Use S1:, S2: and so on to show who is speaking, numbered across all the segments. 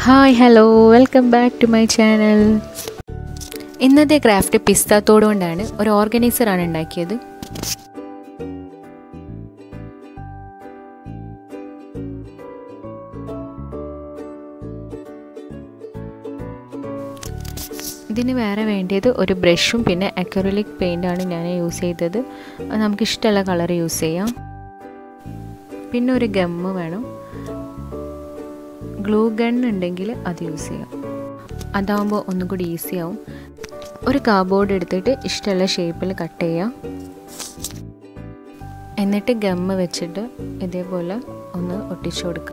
S1: hi hello welcome back to my channel ഇന്നത്തെ craft പിസ്താത്തോട് കൊണ്ടാണ് ഒരു ഓർഗനൈസറാണ് ഉണ്ടാക്കിയത് ഇതിന് വേറെ വേണ്ടിയത് ഒരു ബ്രഷും പിന്നെ അക്രലിക് പെയിൻ്റാണ് ഞാൻ യൂസ് ചെയ്തത് അത് നമുക്ക് ഇഷ്ടമുള്ള കളർ യൂസ് ചെയ്യാം പിന്നെ ഒരു ഗമ്മ് വേണം ഗ്ലൂ ഗൺ ഉണ്ടെങ്കിൽ അത് യൂസ് ചെയ്യാം അതാവുമ്പോൾ ഒന്നും കൂടി ഈസി ആവും ഒരു കാർഡ്ബോർഡ് എടുത്തിട്ട് ഇഷ്ടമുള്ള ഷേപ്പിൽ കട്ട് ചെയ്യാം എന്നിട്ട് ഗമ്മ് വെച്ചിട്ട് ഇതേപോലെ ഒന്ന് ഒട്ടിച്ചു കൊടുക്കുക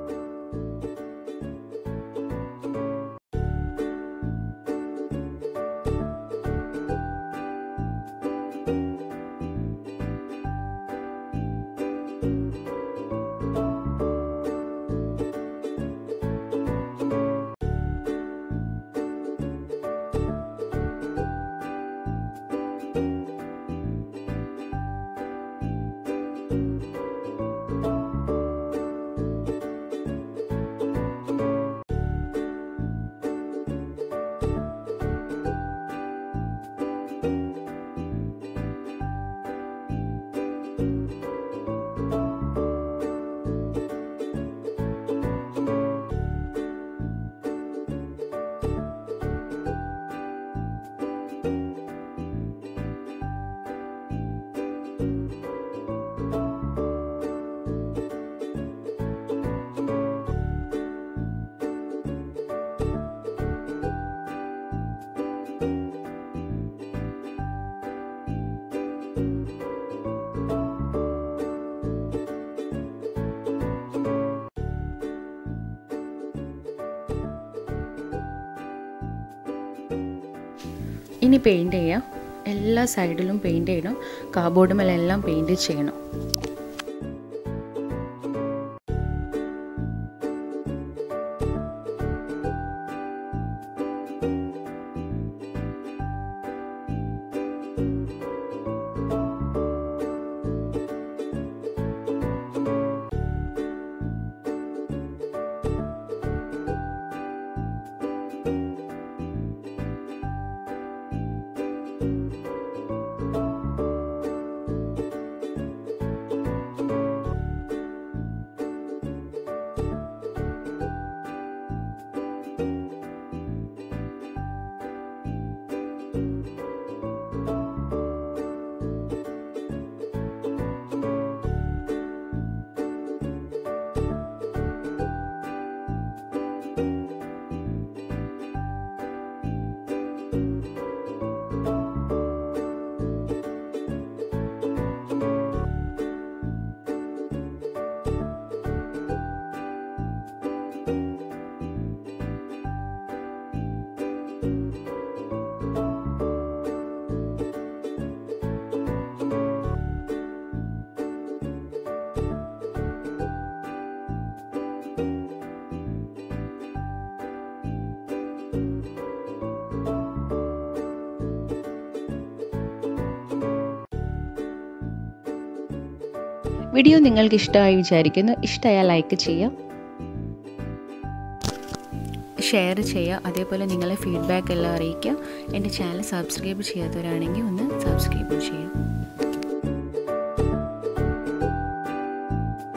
S1: ഇനി പെയിൻറ് ചെയ്യാം എല്ലാ സൈഡിലും പെയിൻറ് ചെയ്യണം കാർഡ്ബോർഡുമെല്ലാം പെയിൻറ് ചെയ്യണം വീഡിയോ നിങ്ങൾക്ക് ഇഷ്ടമായി വിചാരിക്കുന്നു ഇഷ്ടമായാൽ ലൈക്ക് ചെയ്യുക ഷെയർ ചെയ്യുക അതേപോലെ നിങ്ങളെ ഫീഡ്ബാക്ക് എല്ലാം അറിയിക്കുക എൻ്റെ ചാനൽ സബ്സ്ക്രൈബ് ചെയ്യാത്തവരാണെങ്കിൽ ഒന്ന് സബ്സ്ക്രൈബ് ചെയ്യുക